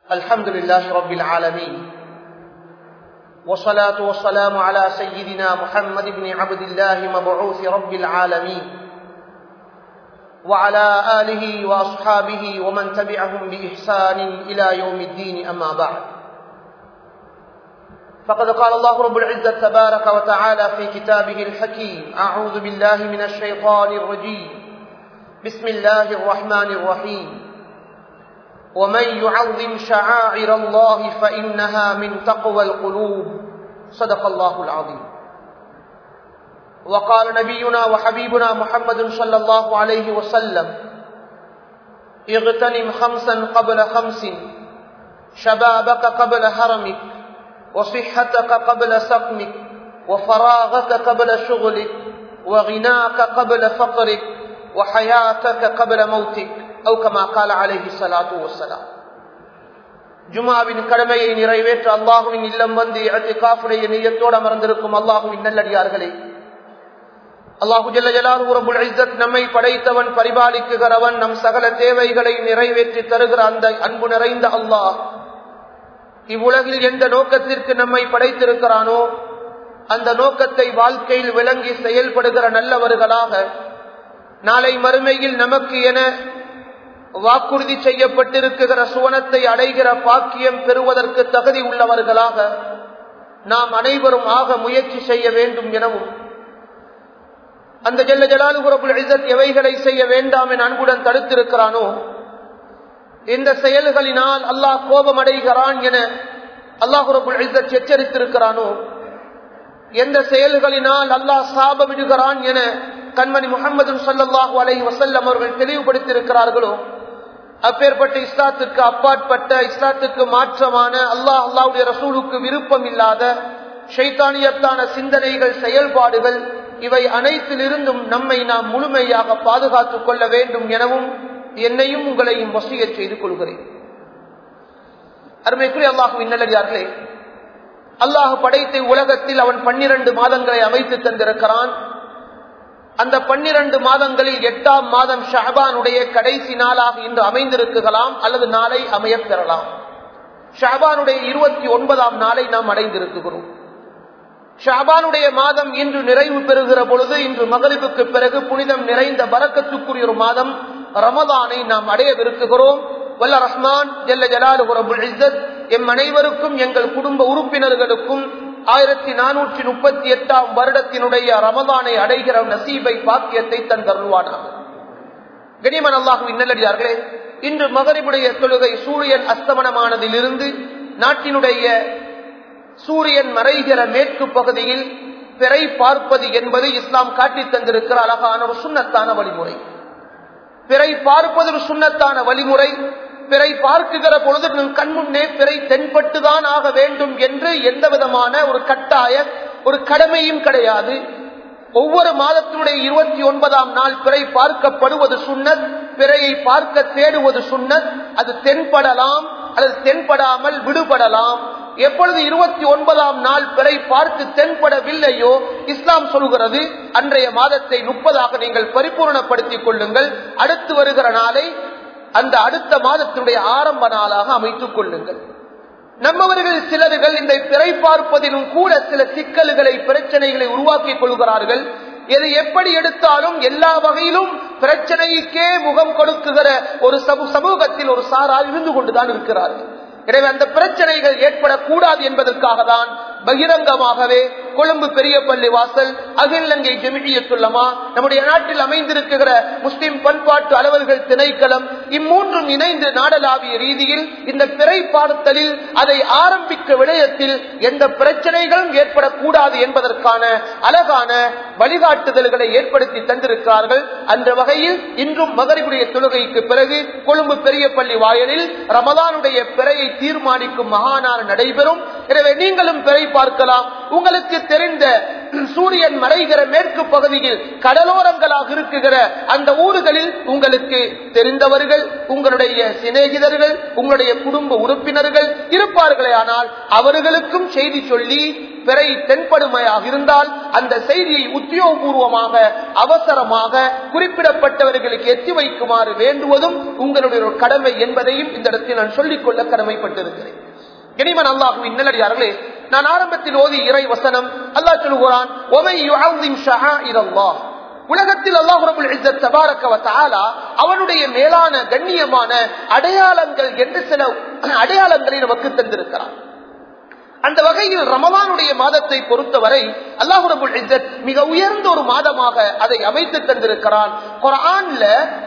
الحمد لله رب العالمين والصلاة والسلام على سيدنا محمد بن عبد الله مبعوث رب العالمين وعلى آله وأصحابه ومن تبعهم بإحسان إلى يوم الدين أما بعد فقد قال الله رب العزة تبارك وتعالى في كتابه الحكيم أعوذ بالله من الشيطان الرجيم بسم الله الرحمن الرحيم ومن يعظم شعائر الله فإنها من تقوى القلوب صدق الله العظيم وقال نبينا وحبيبنا محمد صلى الله عليه وسلم اغتنم خمسا قبل خمس شبابك قبل هرمك وصحتك قبل سقمك وفراغك قبل شغلك وغناك قبل فقرك وحياتك قبل موتك أو كما قال عليه الصلاة والسلام ஜுமாவின் கடமையை நிறைவேற்ற அல்லாஹுவின் இல்லம் வந்து காஃபுடைய நெய்யத்தோடு அமர்ந்திருக்கும் அல்லாஹுவின் நல்லடியார்களே அல்லாஹு ஜல்ல ஜலாலுரபுல் இஸ்ஸத் நம்மை படைத்தவன் பரிபாலிக்குகிறவன் நம் சகல தேவைகளை நிறைவேற்றி தருகிற அந்த அன்பு நிறைந்த அல்லாஹ் இவ்வுலகில் எந்த நோக்கத்திற்கு நம்மை படைத்திருக்கிறானோ அந்த நோக்கத்தை வாழ்க்கையில் விளங்கி செயல்படுகிற நல்லவர்களாக நாளை மறுமையில் நமக்கு என வாக்குறுதி செய்யப்பட்டிருக்கிற சுவனத்தை அடைகிற பாக்கியம் பெறுவதற்கு தகுதி உள்ளவர்களாக நாம் அனைவரும் ஆக முயற்சி செய்ய வேண்டும் எனவும் அந்த ஜெல்ல ஜலாலுபுரபுல் இசத் எவைகளை செய்ய வேண்டாம் என அன்புடன் தடுத்திருக்கிறானோ இந்த செயல்களினால் அல்லாஹ் கோபம் அடைகிறான் என அல்லாஹுரபுல் இசத் எச்சரித்திருக்கிறானோ எந்த செயல்களினால் அல்லாஹ் சாபமிடுகிறான் என கண்மணி முகமது சல்லாஹூ அலை வசல்லம் அவர்கள் தெளிவுபடுத்தியிருக்கிறார்களோ அப்பேற்பட்ட இஸ்லாத்திற்கு அப்பாற்பட்ட இஸ்லாத்துக்கு மாற்றமான அல்லாஹ் அல்லாவுடைய ரசூலுக்கு விருப்பம் இல்லாத ஷைத்தானியத்தான சிந்தனைகள் செயல்பாடுகள் இவை அனைத்திலிருந்தும் நம்மை நாம் முழுமையாக பாதுகாத்துக் கொள்ள வேண்டும் எனவும் என்னையும் உங்களையும் வசிய செய்து கொள்கிறேன் அருமைக்குரிய அல்லாஹு இன்னலடியார்களே அல்லாஹு படைத்த உலகத்தில் அவன் பன்னிரண்டு மாதங்களை அமைத்து தந்திருக்கிறான் அந்த பன்னிரண்டு மாதங்களில் எட்டாம் மாதம் ஷஹபானுடைய கடைசி நாளாக இன்று அமைந்திருக்கலாம் அல்லது நாளை அமைய பெறலாம் ஷஹபானுடைய இருபத்தி ஒன்பதாம் நாளை நாம் அடைந்திருக்கிறோம் ஷாபானுடைய மாதம் இன்று நிறைவு பெறுகிற பொழுது இன்று மகளிப்புக்கு பிறகு புனிதம் நிறைந்த பறக்கத்துக்குரிய ஒரு மாதம் ரமதானை நாம் அடையவிருக்குகிறோம் வல்ல ரஹ்மான் ஜல்ல ஜலாலுபுரபுல் இஸ்ஸத் எம் அனைவருக்கும் எங்கள் குடும்ப உறுப்பினர்களுக்கும் ஆயிரத்தி நானூற்றி முப்பத்தி எட்டாம் வருடத்தினுடைய ரமதானை அடைகிற நசீபை பாக்கியத்தை தந்தருள்வானாக கனிமன் அல்லாஹு இன்னலடியார்களே இன்று மகரிபுடைய தொழுகை சூரியன் அஸ்தமனமானதிலிருந்து நாட்டினுடைய சூரியன் மறைகிற மேற்கு பகுதியில் பிறை பார்ப்பது என்பது இஸ்லாம் காட்டி தந்திருக்கிற அழகான ஒரு சுண்ணத்தான வழிமுறை பிறை பார்ப்பது ஒரு சுண்ணத்தான வழிமுறை பிறை பார்க்குகிற பொழுது கண்முன்னே பிறை தென்பட்டுதான் ஆக வேண்டும் என்று எந்த விதமான ஒரு கட்டாய ஒரு கடமையும் கிடையாது ஒவ்வொரு மாதத்தினுடைய இருபத்தி ஒன்பதாம் நாள் பிறை பார்க்கப்படுவது சுண்ணத் பிறையை பார்க்க தேடுவது சுண்ணத் அது தென்படலாம் அல்லது தென்படாமல் விடுபடலாம் எப்பொழுது இருபத்தி ஒன்பதாம் நாள் பிறை பார்த்து தென்படவில்லையோ இஸ்லாம் சொல்கிறது அன்றைய மாதத்தை முப்பதாக நீங்கள் பரிபூர்ணப்படுத்திக் கொள்ளுங்கள் அடுத்து வருகிற நாளை அந்த அடுத்த மாதத்தினுடைய ஆரம்ப நாளாக அமைத்துக் கொள்ளுங்கள் நம்மவர்கள் சிலர்கள் இந்த பிறை பார்ப்பதிலும் கூட சில சிக்கல்களை பிரச்சனைகளை உருவாக்கிக் கொள்கிறார்கள் எது எப்படி எடுத்தாலும் எல்லா வகையிலும் பிரச்சனைக்கே முகம் கொடுக்குகிற ஒரு சமூகத்தில் ஒரு சாரால் இருந்து கொண்டுதான் இருக்கிறார்கள் எனவே அந்த பிரச்சனைகள் ஏற்படக்கூடாது என்பதற்காக தான் பகிரங்கமாகவே கொழும்பு பெரிய பள்ளி வாசல் அகிலங்கை ஜெமிழியத்துள்ளமா நம்முடைய நாட்டில் அமைந்திருக்கிற முஸ்லிம் பண்பாட்டு அலுவல்கள் திணைக்களம் இம்மூன்றும் இணைந்து நாடளாவிய ரீதியில் இந்த பிறை பார்த்தலில் அதை ஆரம்பிக்க விடயத்தில் எந்த பிரச்சனைகளும் ஏற்படக்கூடாது என்பதற்கான அழகான வழிகாட்டுதல்களை ஏற்படுத்தி தந்திருக்கிறார்கள் அந்த வகையில் இன்றும் மகரிபுடைய தொழுகைக்கு பிறகு கொழும்பு பெரிய பள்ளி வாயலில் ரமதானுடைய பிறையை தீர்மானிக்கும் மகானார் நடைபெறும் எனவே நீங்களும் பிறை பார்க்கலாம் உங்களுக்கு தெரிந்த சூரியன் மறைகிற மேற்கு பகுதியில் கடலோரங்களாக இருக்குகிற அந்த ஊர்களில் உங்களுக்கு தெரிந்தவர்கள் உங்களுடைய சிநேகிதர்கள் உங்களுடைய குடும்ப உறுப்பினர்கள் இருப்பார்களே ஆனால் அவர்களுக்கும் செய்தி சொல்லி பிறை தென்படுமையாக இருந்தால் அந்த செய்தியை உத்தியோகபூர்வமாக அவசரமாக குறிப்பிடப்பட்டவர்களுக்கு எத்தி வைக்குமாறு வேண்டுவதும் உங்களுடைய ஒரு கடமை என்பதையும் இந்த இடத்தில் நான் சொல்லிக்கொள்ள கடமைப்பட்டிருக்கிறேன் கனிமன் அல்லாஹுவின் நல்லடியார்களே நான் ஆரம்பத்தில் ஓதி இறை வசனம் அல்லாஹ் சொல்லுகிறான் ஒமை யுஅஸிம் ஷஆஇரல்லாஹ் உலகத்தில் அல்லாஹ் ரபுல் இஸ்ஸத் தபாரக வ தஆலா அவனுடைய மேலான கண்ணியமான அடையாளங்கள் என்று சில அடையாளங்களை நமக்கு தந்திருக்கிறான் அந்த வகையில் ரமலானுடைய மாதத்தை பொறுத்தவரை அல்லாஹு ரபுல் இஸ்ஸத் மிக உயர்ந்த ஒரு மாதமாக அதை அமைத்து தந்திருக்கிறான் குர்ஆன்ல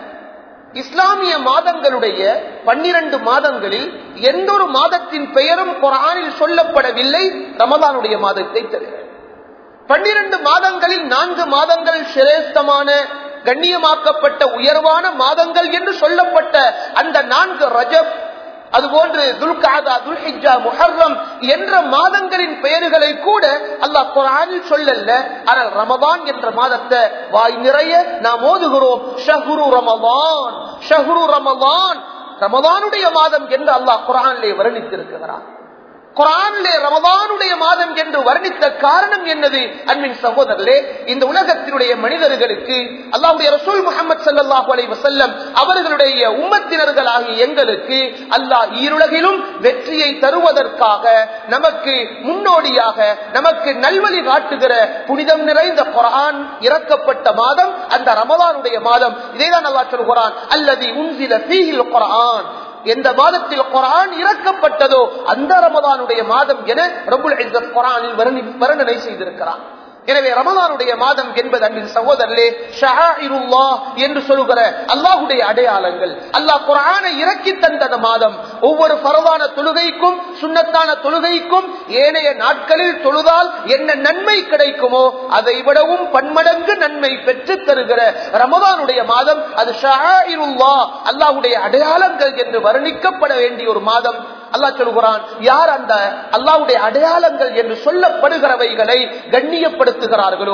இஸ்லாமிய மாதங்களுடைய பன்னிரண்டு மாதங்களில் எந்த ஒரு மாதத்தின் பெயரும் குரானில் சொல்லப்படவில்லை ரமலானுடைய மாதத்தை தவிர பன்னிரண்டு மாதங்களில் நான்கு மாதங்கள் சிரேஷ்டமான கண்ணியமாக்கப்பட்ட உயர்வான மாதங்கள் என்று சொல்லப்பட்ட அந்த நான்கு ரஜப் அதுபோன்று துல்காதா துல்ஹிஜா முஹர்ரம் என்ற மாதங்களின் பெயர்களை கூட அல்லாஹ் குரானில் சொல்லல ஆனால் ரமதான் என்ற மாதத்தை வாய் நிறைய நாம் ஓதுகிறோம் ஷஹ்ரு ரமதான் ஷஹ்ரு ரமதான் ரமதானுடைய மாதம் என்று அல்லாஹ் குரானிலே வர்ணித்திருக்கிறான் குரானிலே ரமதானுடைய மாதம் என்று வர்ணித்த காரணம் என்னது அன்பின் சகோதரர்களே இந்த உலகத்தினுடைய மனிதர்களுக்கு அல்லாஹுடைய ரசூல் முகமது சல்லாஹூ அலை வசல்லம் அவர்களுடைய உம்மத்தினர்களாகிய எங்களுக்கு அல்லாஹ் ஈருலகிலும் வெற்றியை தருவதற்காக நமக்கு முன்னோடியாக நமக்கு நல்வழி காட்டுகிற புனிதம் நிறைந்த குரான் இறக்கப்பட்ட மாதம் அந்த ரமதானுடைய மாதம் இதைதான் அல்லாஹ் சொல்கிறான் அல்லது உன்சில ஃபீஹில் குரான் எந்த மாதத்தில் குரான் இறக்கப்பட்டதோ அந்த ரமதானுடைய மாதம் என ரபுல் குரானில் வர்ணனை செய்திருக்கிறான் எனவே ரமலானுடைய மாதம் என்பது அன்பின் சகோதரர்களே ஷஹாஇருல்லா என்று சொல்லுகிற அல்லாஹுடைய அடையாளங்கள் அல்லாஹ் குரானை இறக்கி தந்த மாதம் ஒவ்வொரு பரவான தொழுகைக்கும் சுண்ணத்தான தொழுகைக்கும் ஏனைய நாட்களில் தொழுதால் என்ன நன்மை கிடைக்குமோ அதை விடவும் பன்மடங்கு நன்மை பெற்று தருகிற ரமதானுடைய மாதம் அது ஷஹாஇருல்லா அல்லாஹுடைய அடையாளங்கள் என்று வர்ணிக்கப்பட வேண்டிய ஒரு மாதம் அல்லாஹ் சொல்கிறான் யார் அந்த அல்லாவுடைய அடையாளங்கள் என்று சொல்லப்படுகிறவைகளை கண்ணியப்படுத்துகிறார்களோ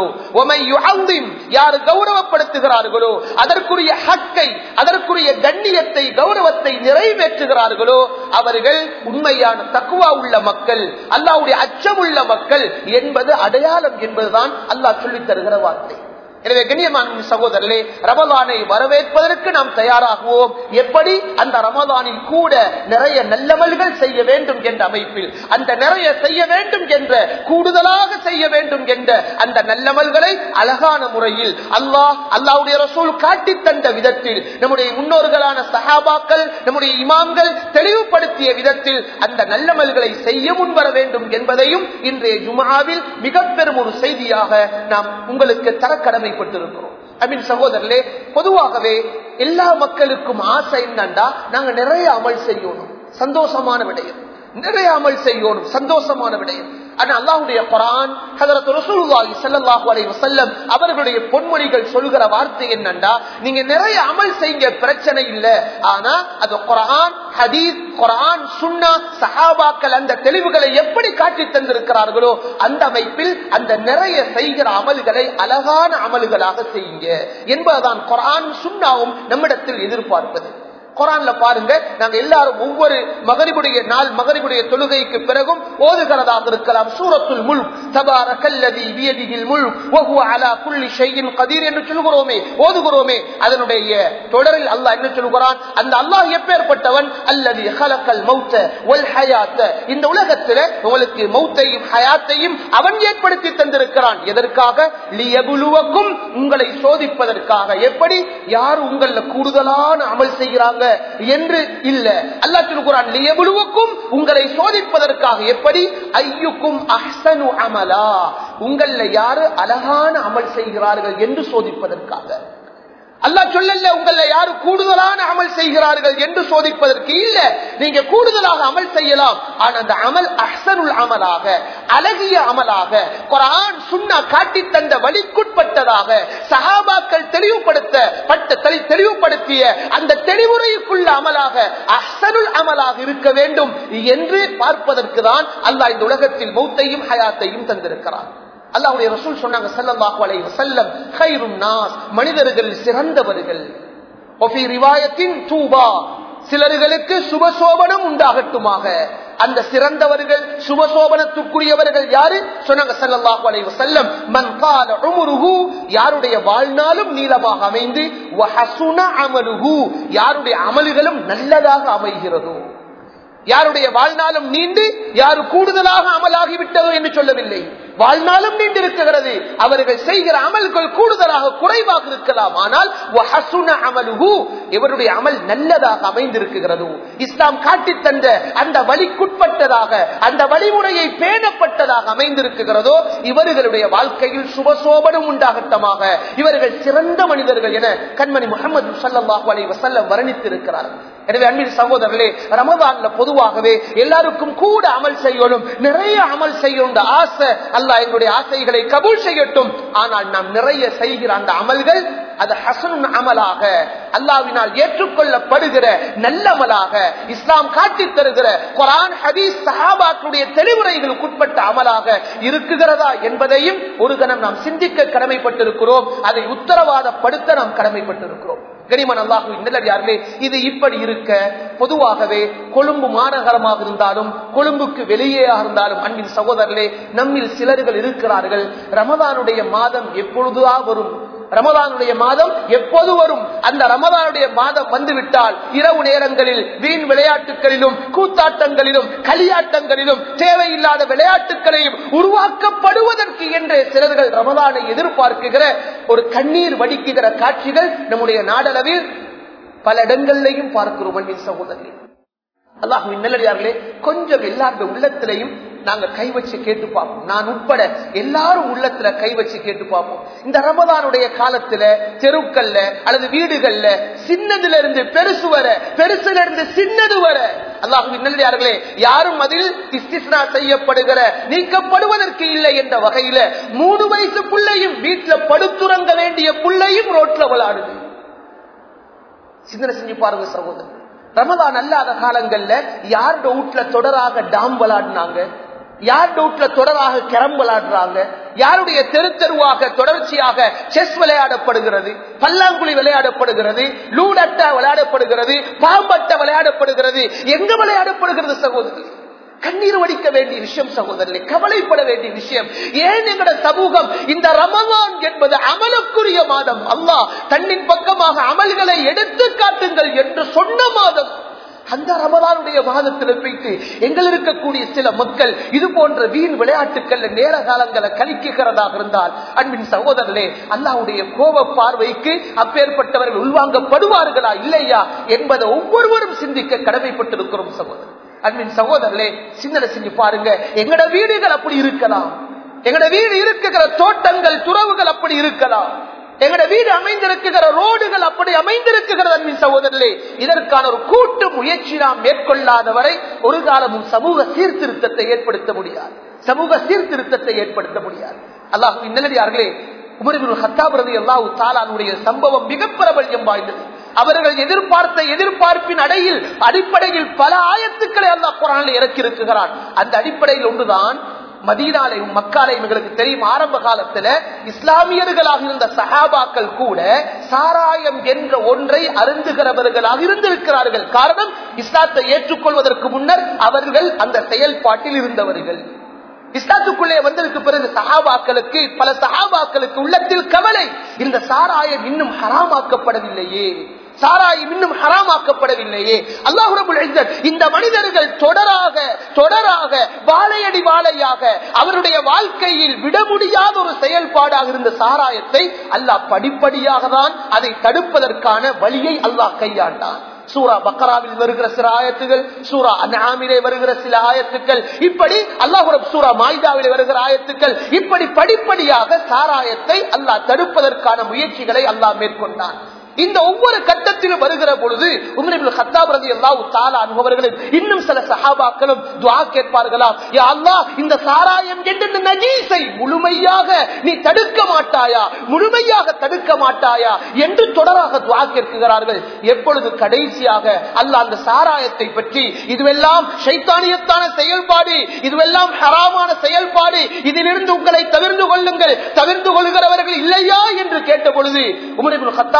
யார் கௌரவப்படுத்துகிறார்களோ அதற்குரிய ஹக்கை அதற்குரிய கண்ணியத்தை கௌரவத்தை நிறைவேற்றுகிறார்களோ அவர்கள் உண்மையான தக்குவா உள்ள மக்கள் அல்லாவுடைய அச்சமுள்ள மக்கள் என்பது அடையாளம் என்பதுதான் அல்லாஹ் சொல்லித் தருகிற வார்த்தை எனவே கண்ணியமான சகோதரர்களே ரமதானை வரவேற்பதற்கு நாம் தயாராகுவோம் எப்படி அந்த ரமதானில் கூட நிறைய நல்லமல்கள் செய்ய வேண்டும் என்ற அமைப்பில் அந்த நிறைய செய்ய வேண்டும் என்ற கூடுதலாக செய்ய வேண்டும் என்ற அந்த நல்லமல்களை அழகான முறையில் அல்லாஹ் அல்லாவுடைய ரசூல் காட்டி தந்த விதத்தில் நம்முடைய முன்னோர்களான சஹாபாக்கள் நம்முடைய இமாம்கள் தெளிவுபடுத்திய விதத்தில் அந்த நல்லமல்களை செய்ய முன்வர வேண்டும் என்பதையும் இன்றைய ஜுமாவில் மிக பெரும் ஒரு செய்தியாக நாம் உங்களுக்கு தர கடமைப்பட்டிருக்கிறோம் அமீன் சகோதரர்களே பொதுவாகவே எல்லா மக்களுக்கும் ஆசை என்னண்டா நாங்க நிறைய அமல் செய்யணும் சந்தோஷமான விடயம் நிறைய அமல் செய்யணும் சந்தோஷமான விடயம் ஆனா அல்லாஹுடைய குரான் ஹதரத் ரசூலுல்லாஹி ஸல்லல்லாஹு அலைஹி வஸல்லம் அவர்களுடைய பொன்மொழிகள் சொல்கிற வார்த்தை என்னண்டா நீங்க நிறைய அமல் செய்யுங்க பிரச்சனை இல்ல ஆனா அது குரான் ஹதீஸ் குரான் சுன்னா சஹாபாக்கள் அந்த தெளிவுகளை எப்படி காட்டி தந்திருக்கிறார்களோ அந்த அமைப்பில் அந்த நிறைய செய்கிற அமல்களை அழகான அமல்களாக செய்யுங்க என்பதுதான் குரான் சுன்னாவும் நம்மிடத்தில் எதிர்பார்ப்பது குரான்ல பாருங்க நாங்க எல்லாரும் ஒவ்வொரு மகரிபுடைய நாள் மகரிபுடைய தொழுகைக்கு பிறகும் ஓதுகிறதாக இருக்கலாம் சூரத்துல் முல் தபார கல்லதி வியதிகில் முல் வஹுவ அலா குல்லி ஷையின் கதீர் என்று சொல்கிறோமே ஓதுகிறோமே அதனுடைய தொடரில் அல்லாஹ் என்ன சொல்கிறான் அந்த அல்லாஹ் எப்பேற்பட்டவன் அல்லது ஹலக்கல் மௌத்த ஒல் ஹயாத்த இந்த உலகத்துல உங்களுக்கு மௌத்தையும் ஹயாத்தையும் அவன் ஏற்படுத்தி தந்திருக்கிறான் எதற்காக லியபுலுவக்கும் உங்களை சோதிப்பதற்காக எப்படி யார் உங்கள கூடுதலான அமல் செய்கிறாங்க என்று இல்ல அல்லா சொல்கிறான் லியபுலுவுக்கும் உங்களை சோதிப்பதற்காக எப்படி ஐயுக்கும் அஹ்சனு அமலா உங்கள யாரு அழகான அமல் செய்கிறார்கள் என்று சோதிப்பதற்காக அல்லா சொல்லல உங்கள யாரு கூடுதலான அமல் செய்கிறார்கள் என்று சோதிப்பதற்கு இல்ல நீங்க கூடுதலாக அமல் செய்யலாம் ஆனா அந்த அமல் அஹ்சனுல் அமலாக அழகிய அமலாக குரான் சுண்ணா காட்டி தந்த வழிக்குட்பட்டதாக சஹாபாக்கள் தெளிவுபடுத்த பட்ட தெளிவுபடுத்திய அந்த தெளிவுரைக்குள்ள அமலாக அஹ்சனுல் அமலாக இருக்க வேண்டும் என்று பார்ப்பதற்கு தான் அல்லாஹ் இந்த உலகத்தில் மௌத்தையும் ஹயாத்தையும் தந்திருக்கிறார் அல்லாஹுடைய ரசூல் சொன்னாங்க ஸல்லல்லாஹு அலைஹி வஸல்லம் கைரும் நாஸ் மனிதர்கள் சிறந்தவர்கள் ஒஃபி ரிவாயத்தின் தூபா சிலர்களுக்கு சுபசோபனம் உண்டாகட்டுமாக அந்த சிறந்தவர்கள் சுபசோபனத்துக்குரியவர்கள் யாரு சொன்னாங்க ஸல்லல்லாஹு அலைஹி வஸல்லம் மன் கால உம்ருஹு யாருடைய வாழ்நாளும் நீளமாக அமைந்து வ ஹஸுன அமலுஹு யாருடைய அமல்களும் நல்லதாக அமைகிறதோ யாருடைய வாழ்நாளும் நீண்டு யாரு கூடுதலாக அமலாகிவிட்டதோ என்று சொல்லவில்லை வாழ்நாளும் நீண்டிருக்கிறது அவர்கள் செய்கிற அமல்கள் கூடுதலாக குறைவாக இருக்கலாம் ஆனால் வஹசுன அமலுஹு இவருடைய அமல் நல்லதாக அமைந்திருக்கிறது இஸ்லாம் காட்டித் தந்த அந்த வழிக்குட்பட்டதாக அந்த வழிமுறையை பேணப்பட்டதாக அமைந்திருக்கிறதோ இவர்களுடைய வாழ்க்கையில் சுபசோபனம் உண்டாகட்டமாக இவர்கள் சிறந்த மனிதர்கள் என கண்மணி முகமது சல்லாஹூ அலை வசல்லம் வர்ணித்திருக்கிறார்கள் எனவே அன்பின் சகோதரர்களே ரமதான்ல பொதுவாகவே எல்லாருக்கும் கூட அமல் செய்யணும் நிறைய அமல் செய்யணும் ஆசை அல்லாஹ் எங்களுடைய ஆசைகளை கபூல் செய்யட்டும் ஆனால் நாம் நிறைய செய்கிற அந்த அமல்கள் அது ஹசன் அமலாக அல்லாவினால் ஏற்றுக்கொள்ளப்படுகிற நல்ல அமலாக இஸ்லாம் காட்டித் தருகிற குரான் ஹதீஸ் சஹாபாக்களுடைய தெளிவுரைகளுக்கு உட்பட்ட அமலாக இருக்குகிறதா என்பதையும் ஒரு கணம் நாம் சிந்திக்க கடமைப்பட்டிருக்கிறோம் அதை உத்தரவாதப்படுத்த நாம் கடமைப்பட்டிருக்கிறோம் கனிமன் அல்லாஹு நல்லடியார்களே இது இப்படி இருக்க பொதுவாகவே கொழும்பு மாநகரமாக இருந்தாலும் கொழும்புக்கு வெளியே இருந்தாலும் அன்பின் சகோதரர்களே நம்மில் சிலர்கள் இருக்கிறார்கள் ரமதானுடைய மாதம் எப்பொழுதுதா வரும் ரமதானுடைய மாதம் எப்போது வரும் அந்த ரமதானுடைய மாதம் வந்துவிட்டால் இரவு நேரங்களில் வீண் விளையாட்டுகளிலும் கூத்தாட்டங்களிலும் களியாட்டங்களிலும் தேவையில்லாத விளையாட்டுகளையும் உருவாக்கப்படுவதற்கு என்றே சிலர்கள் ரமதானை எதிர்பார்க்குகிற ஒரு கண்ணீர் வடிக்குகிற காட்சிகள் நம்முடைய நாடளவில் பல இடங்கள்லையும் பார்க்கிறோம் அன்பின் சகோதரி அல்லாஹுவின் நல்லடியார்களே கொஞ்சம் எல்லாருடைய உள்ளத்திலையும் நாங்க கை வச்சு கேட்டு பார்ப்போம் நான் உட்பட எல்லாரும் உள்ளத்துல கை வச்சு கேட்டு பார்ப்போம் இந்த ரமதானுடைய காலத்துல தெருக்கல்ல அல்லது வீடுகள்ல சின்னதுல இருந்து பெருசு வர பெருசுல இருந்து சின்னது வர அல்லாஹுவின் நல்லடியார்களே யாரும் அதில் இஸ்திஸ்னா செய்யப்படுகிற நீக்கப்படுவதற்கு இல்லை என்ற வகையில மூணு வயசு புள்ளையும் வீட்டுல படுத்துறங்க வேண்டிய புள்ளையும் ரோட்ல விளையாடுது சிந்தனை செஞ்சு பாருங்க சகோதரர் ரமதான் அல்லாத காலங்கள்ல யார் வீட்டுல தொடராக டாம் விளையாடினாங்க யார் வீட்டுல தொடராக கிரம் விளையாடுறாங்க யாருடைய தெரு தெருவாக தொடர்ச்சியாக செஸ் விளையாடப்படுகிறது பல்லாங்குழி விளையாடப்படுகிறது லூடட்டா விளையாடப்படுகிறது பாம்பட்ட விளையாடப்படுகிறது எங்க விளையாடப்படுகிறது சகோதரி கண்ணீர் வடிக்க வேண்டிய விஷயம் சகோதரர்களே கவலைப்பட வேண்டிய விஷயம் ஏன் எங்கட சமூகம் இந்த ரமதான் என்பது அமலுக்குரிய மாதம் அல்லாஹ் தன்னின் பக்கமாக அமல்களை எடுத்து காட்டுங்கள் என்று சொன்ன மாதம் அந்த ரமதானுடைய மாதத்தில் போயிட்டு எங்கள் இருக்கக்கூடிய சில மக்கள் இது போன்ற வீண் விளையாட்டுக்கள் நேர காலங்களை கழிக்கிறதாக இருந்தால் அன்பின் சகோதரர்களே அல்லாவுடைய கோப பார்வைக்கு அப்பேற்பட்டவர்கள் உள்வாங்கப்படுவார்களா இல்லையா என்பதை ஒவ்வொருவரும் சிந்திக்க கடமைப்பட்டிருக்கிறோம் சகோதரர் அன்பின் சகோதரர்களே சிந்தனை செஞ்சு பாருங்க எங்கட வீடுகள் அப்படி இருக்கலாம் எங்கட வீடு இருக்குகிற தோட்டங்கள் துறவுகள் அப்படி இருக்கலாம் எங்கட வீடு அமைந்திருக்குகிற ரோடுகள் அப்படி அமைந்திருக்குகிறது அன்பின் சகோதரர்களே இதற்கான ஒரு கூட்டு முயற்சி நாம் மேற்கொள்ளாத வரை ஒரு காலமும் சமூக சீர்திருத்தத்தை ஏற்படுத்த முடியாது சமூக சீர்திருத்தத்தை ஏற்படுத்த முடியாது அல்லாஹு நல்லடியார்களே உமரிபுல் ஹத்தாபிரதி அல்லாஹு தாலானுடைய சம்பவம் மிக பிரபல்யம் வாய்ந்தது அவர்கள் எதிர்பார்த்த எதிர்பார்ப்பின் அடையில் அடிப்படையில் பல ஆயத்துக்களை அல்லாஹ் குரானில் இறக்கி இருக்கிறான் அந்த அடிப்படையில் ஒன்றுதான் மதீனாலையும் மக்காலையும் எங்களுக்கு தெரியும் ஆரம்ப காலத்துல இஸ்லாமியர்களாக இருந்த சஹாபாக்கள் கூட சாராயம் என்ற ஒன்றை அருந்துகிறவர்களாக இருந்திருக்கிறார்கள் காரணம் இஸ்லாத்தை ஏற்றுக்கொள்வதற்கு முன்னர் அவர்கள் அந்த செயல்பாட்டில் இருந்தவர்கள் இஸ்லாத்துக்குள்ளே வந்ததுக்கு பிறகு சஹாபாக்களுக்கு பல சஹாபாக்களுக்கு உள்ளத்தில் கவலை இந்த சாராயம் இன்னும் ஹராமாக்கப்படவில்லையே சாராயம் இன்னும் ஹராமாக்கப்படவில்லையே அல்லாஹு இந்த மனிதர்கள் தொடராக தொடராக வாழையடி வாழையாக அவருடைய வாழ்க்கையில் விட முடியாத ஒரு செயல்பாடாக இருந்த சாராயத்தை அல்லாஹ் படிப்படியாக தான் அதை தடுப்பதற்கான வழியை அல்லாஹ் கையாண்டான் சூரா பக்கராவில் வருகிற சில ஆயத்துகள் சூரா அனாமிலே வருகிற சில ஆயத்துக்கள் இப்படி அல்லாஹுரம் சூரா மாய்தாவிலே வருகிற ஆயத்துக்கள் இப்படி படிப்படியாக சாராயத்தை அல்லாஹ் தடுப்பதற்கான முயற்சிகளை அல்லாஹ் மேற்கொண்டான் இந்த ஒவ்வொரு கட்டத்திலும் வருகிற பொழுது உமரிபுல் ஹத்தாபிரதி அல்லாஹ் தாலா அனுபவர்களும் இன்னும் சில சஹாபாக்களும் துவா கேட்பார்களாம் யா அல்லாஹ் இந்த சாராயம் என்ற நஜீஸை முழுமையாக நீ தடுக்க மாட்டாயா முழுமையாக தடுக்க மாட்டாயா என்று தொடராக துவா கேட்கிறார்கள் எப்பொழுது கடைசியாக அல்லாஹ் அந்த சாராயத்தை பற்றி இதுவெல்லாம் சைத்தானியத்தான செயல்பாடு இதுவெல்லாம் ஹராமான செயல்பாடு இதிலிருந்து உங்களை தவிர்ந்து கொள்ளுங்கள் தவிர்ந்து கொள்கிறவர்கள் இல்லையா என்று கேட்ட பொழுது உமரிபுல் ஹத்தாபிரதி அல்லா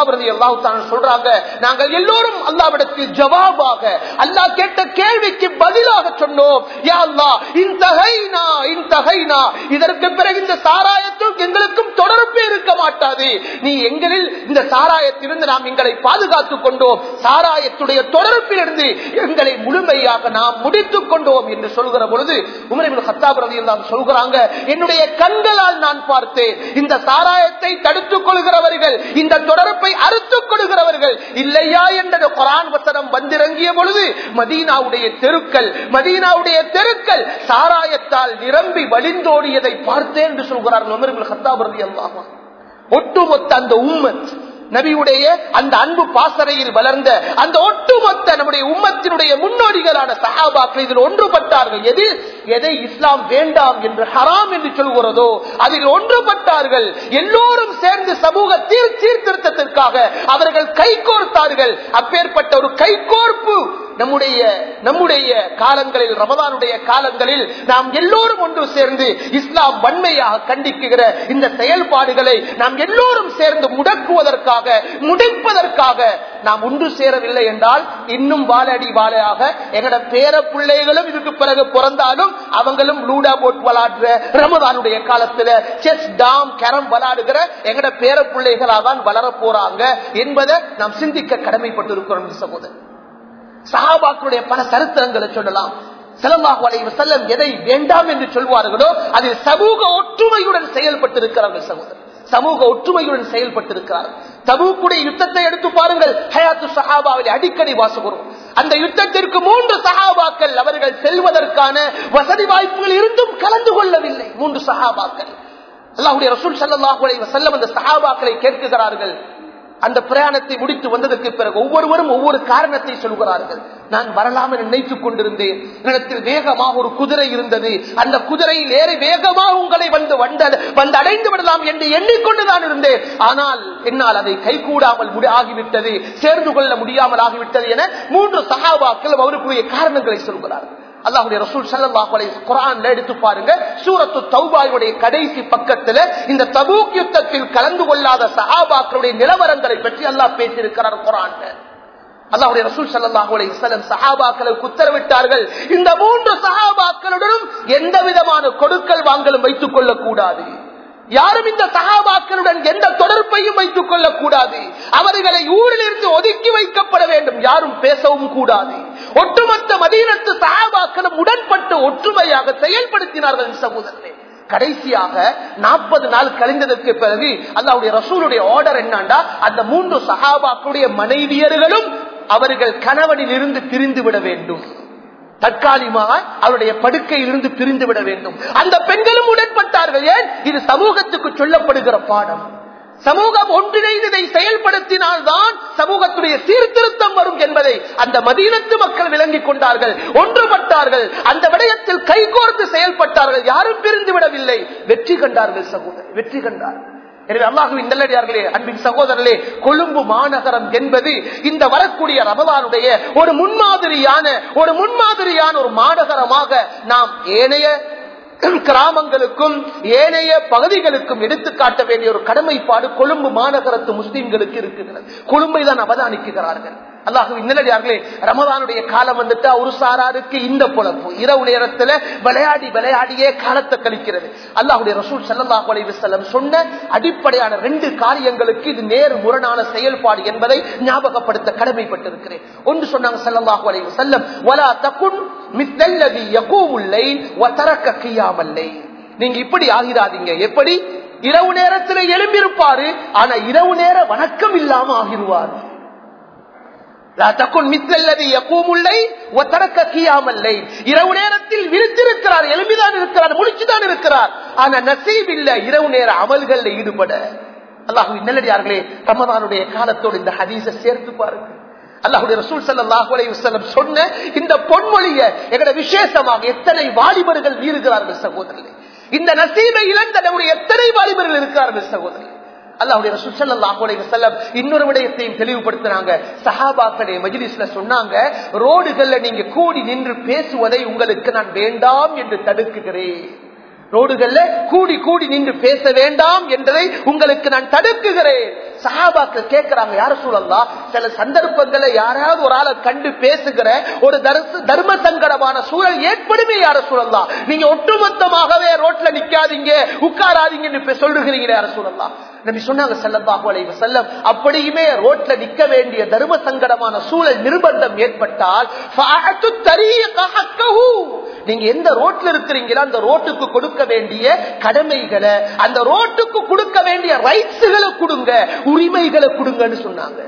அல்லாஹ் சொல்றாங்க நாங்கள் எல்லோரும் அல்லாவிடத்தில் ஜவாபாக அல்லாஹ் கேட்ட கேள்விக்கு பதிலாக சொன்னோம் யா அல்லாஹ் இன்தகைனா இன்தகைனா இதற்கு பிறகு இந்த சாராயத்தும் எங்களுக்கும் தொடர்பே இருக்க மாட்டாது நீ எங்களில் இந்த சாராயத்திலிருந்து நாம் எங்களை பாதுகாத்துக் கொண்டோம் சாராயத்துடைய தொடர்பிலிருந்து எங்களை முழுமையாக நாம் முடித்துக் கொண்டோம் என்று சொல்கிற பொழுது உமரிபின் ஹத்தாப் ரதியெல்லாம் சொல்கிறாங்க என்னுடைய கண்களால் நான் பார்த்தேன் இந்த சாராயத்தை தடுத்துக் கொள்கிறவர்கள் இந்த தொடர்பை அறுத்துக் கொள்கிறவர்கள் இல்லையா என்ற குரான் வசனம் வந்திறங்கிய பொழுது மதீனாவுடைய தெருக்கள் மதீனாவுடைய தெருக்கள் சாராயத்தால் நிரம்பி வழிந்தோடியதை பார்த்தேன் என்று சொல்கிறார் உமரிபின் ஹத்தாப் ரதியல்லாமா ஒட்டுமொத்த அந்த உம்மத் நபியுடைய அந்த அன்பு பாசறையில் வளர்ந்த அந்த ஒட்டுமொத்த நம்முடைய உம்மத்தினுடைய முன்னோடிகளான சஹாபாக்கள் இதில் ஒன்றுபட்டார்கள் எது எதை இஸ்லாம் வேண்டாம் என்று ஹராம் என்று சொல்கிறதோ அதில் ஒன்றுபட்டார்கள் எல்லோரும் சேர்ந்து சமூக சீர் சீர்திருத்தத்திற்காக அவர்கள் கைகோர்த்தார்கள் அப்பேற்பட்ட ஒரு கைகோர்ப்பு நம்முடைய நம்முடைய காலங்களில் ரமதானுடைய காலங்களில் நாம் எல்லோரும் ஒன்று சேர்ந்து இஸ்லாம் வன்மையாக கண்டிக்குகிற இந்த செயல்பாடுகளை நாம் எல்லோரும் சேர்ந்து முடக்குவதற்காக முடிப்பதற்காக நாம் ஒன்று சேரவில்லை என்றால் இன்னும் வாழடி வாழையாக எங்கட பேர பிள்ளைகளும் இதுக்கு பிறகு பிறந்தாலும் அவங்களும் லூடா போட் விளாடுற ரமதானுடைய காலத்துல செஸ் டாம் கரம் விளாடுகிற எங்கட பேர பிள்ளைகளாக தான் வளர போறாங்க என்பதை நாம் சிந்திக்க கடமைப்பட்டிருக்கிறோம் சகோதரர் சஹாபாக்களுடைய பல சரித்திரங்களை சொல்லலாம் செலவாக வளைவு செல்லம் எதை வேண்டாம் என்று சொல்வார்களோ அதில் சமூக ஒற்றுமையுடன் செயல்பட்டிருக்கிறார்கள் சகோதரர் சமூக ஒற்றுமையுடன் செயல்பட்டிருக்கிறார் தபூக்குடைய யுத்தத்தை எடுத்து பாருங்கள் ஹயாத்து சஹாபாவில் அடிக்கடி வாசுகிறோம் அந்த யுத்தத்திற்கு மூன்று சஹாபாக்கள் அவர்கள் செல்வதற்கான வசதி வாய்ப்புகள் இருந்தும் கலந்து கொள்ளவில்லை மூன்று சஹாபாக்கள் அல்லாஹுடைய ரசூல் சல்லாஹ் செல்லம் அந்த சஹாபாக்களை கேட்குகிறார்கள் அந்த பிரயாணத்தை முடித்து வந்ததற்கு பிறகு ஒவ்வொருவரும் ஒவ்வொரு காரணத்தை சொல்கிறார்கள் நான் வரலாம் என நினைத்துக் கொண்டிருந்தேன் இடத்தில் வேகமாக ஒரு குதிரை இருந்தது அந்த குதிரையில் ஏறி வேகமாக உங்களை வந்து வந்து அடைந்து விடலாம் என்று எண்ணிக்கொண்டுதான் இருந்தேன் ஆனால் என்னால் அதை கைகூடாமல் ஆகிவிட்டது சேர்ந்து கொள்ள முடியாமல் ஆகிவிட்டது என மூன்று சகாபாக்கள் அவருக்குரிய காரணங்களை சொல்கிறார்கள் அல்லாஹுடைய ரசூல் சல்லாஹ் குரான் எடுத்து பாருங்க சூரத்து தௌபாயுடைய கடைசி பக்கத்துல இந்த தபூக் யுத்தத்தில் கலந்து கொள்ளாத சஹாபாக்களுடைய நிலவரங்களை பற்றி அல்லாஹ் பேசியிருக்கிறார் குரான் அல்லாஹுடைய ரசூல் சல்லாஹ் அலையம் சஹாபாக்களுக்கு உத்தரவிட்டார்கள் இந்த மூன்று சஹாபாக்களுடனும் எந்த விதமான கொடுக்கல் வாங்கலும் வைத்துக் கொள்ளக்கூடாது யாரும் இந்த சகாபாக்களுடன் எந்த தொடர்பையும் வைத்துக் கொள்ளக் கூடாது அவர்களை ஊரில் இருந்து ஒதுக்கி வைக்கப்பட வேண்டும் யாரும் பேசவும் கூடாது ஒட்டுமொத்த மதீனத்து சகாபாக்களும் உடன்பட்டு ஒற்றுமையாக செயல்படுத்தினார்கள் சகோதரர்களே கடைசியாக நாற்பது நாள் கழிந்ததற்கு பிறகு அல்லாவுடைய ரசூலுடைய ஆர்டர் என்னண்டா அந்த மூன்று சகாபாக்களுடைய மனைவியர்களும் அவர்கள் கணவனில் இருந்து பிரிந்து விட வேண்டும் தற்காலிகமாக அவருடைய படுக்கையில் இருந்து பிரிந்து விட வேண்டும் அந்த பெண்களும் உடன்பட்டார்கள் ஏன் இது சமூகத்துக்கு சொல்லப்படுகிற பாடம் சமூகம் ஒன்றிணைந்து இதை செயல்படுத்தினால்தான் சமூகத்துடைய சீர்திருத்தம் வரும் என்பதை அந்த மதீனத்து மக்கள் விளங்கிக் கொண்டார்கள் ஒன்றுபட்டார்கள் அந்த விடயத்தில் கைகோர்த்து செயல்பட்டார்கள் யாரும் பிரிந்து விடவில்லை வெற்றி கண்டார்கள் சகோதரர் வெற்றி கண்டார்கள் எனவே அல்லாஹுவின் நல்லடியார்களே அன்பின் சகோதரர்களே கொழும்பு மாநகரம் என்பது இந்த வரக்கூடிய ரமதானுடைய ஒரு முன்மாதிரியான ஒரு முன்மாதிரியான ஒரு மாநகரமாக நாம் ஏனைய கிராமங்களுக்கும் ஏனைய பகுதிகளுக்கும் எடுத்து காட்ட வேண்டிய ஒரு கடமைப்பாடு கொழும்பு மாநகரத்து முஸ்லீம்களுக்கு இருக்கிறது கொழும்பை தான் அவதானிக்கிறார்கள் அல்லாஹு இன்னடியார்களே ரமதானுடைய காலம் வந்துட்டா ஒரு சாராருக்கு இந்த பொழப்பு இரவு நேரத்துல விளையாடி விளையாடியே காலத்தை கழிக்கிறது அல்லாஹுடைய ரசூல் சல்லாஹ் அலி வசல்லம் சொன்ன அடிப்படையான ரெண்டு காரியங்களுக்கு இது நேர் முரணான செயல்பாடு என்பதை ஞாபகப்படுத்த கடமைப்பட்டிருக்கிறேன் ஒன்று சொன்னாங்க சல்லாஹூ அலி வசல்லம் வலா தகுன் மித்தல்லதி யகூமுல்லை வதரக்க கியாமல்லை நீங்க இப்படி ஆகிறாதீங்க எப்படி இரவு நேரத்தில் எழும்பியிருப்பாரு ஆனா இரவு நேர வணக்கம் இல்லாம ஆகிருவார் இரவு நேரத்தில் விரித்திருக்கிறார் எலும்பிதான் இருக்கிறார் முடிச்சுதான் இருக்கிறார் ஆனா நசீப் இல்ல இரவு நேர அமல்கள் ஈடுபட அல்லாஹு நல்லடியார்களே ரமதானுடைய காலத்தோடு இந்த ஹதீஸை சேர்த்து பாருங்க அல்லாஹுடைய ரசூல் சல்லாஹு அலைஹி வஸல்லம் சொன்ன இந்த பொன்மொழிய எங்கட விசேஷமாக எத்தனை வாலிபர்கள் மீறுகிறார்கள் சகோதரர்களே இந்த நசீபை இழந்த நம்முடைய எத்தனை வாலிபர்கள் இருக்கிறார்கள் சகோதரர்களே அல்லாஹுடைய ரசூல் ஸல்லல்லாஹு அலைஹி வஸல்லம் இன்னொரு விடயத்தையும் தெளிவுபடுத்தினாங்க சஹாபாக்களே மஜ்லிஸ்ல சொன்னாங்க ரோடுகள்ல நீங்க கூடி நின்று பேசுவதை உங்களுக்கு நான் வேண்டாம் என்று தடுக்குகிறேன் ரோடுகள்ல கூடி கூடி நின்று பேச வேண்டாம் என்பதை உங்களுக்கு நான் தடுக்குகிறேன் சஹாபாக்கள் கேட்கிறாங்க யார சூழல்லாம் சில சந்தர்ப்பங்களை யாராவது ஒரு ஆளை கண்டு பேசுகிற ஒரு தரிசு தர்ம சங்கடமான சூழல் ஏற்படுமே யார சூழல்லாம் நீங்க ஒட்டுமொத்தமாகவே ரோட்ல நிக்காதீங்க உட்காராதீங்கன்னு இப்ப சொல்லுகிறீங்க யார சூழல்லாம் நபி சொன்னாங்க செல்லல்லாஹு அலைஹி வஸல்லம் அப்படியுமே ரோட்ல நிக்க வேண்டிய தர்ம சங்கடமான சூழல் நிர்பந்தம் ஏற்பட்டால் ஃபஅத்து தரீக ஹக்கஹு நீங்க எந்த ரோட்ல இருக்கிறீங்களோ அந்த ரோட்டுக்கு கொடுக்க வேண்டிய கடமைகளை அந்த ரோட்டுக்கு கொடுக்க வேண்டிய ரைட்ஸுகளை கொடுங்க உரிமைகளை கொடுங்கன்னு சொன்னாங்க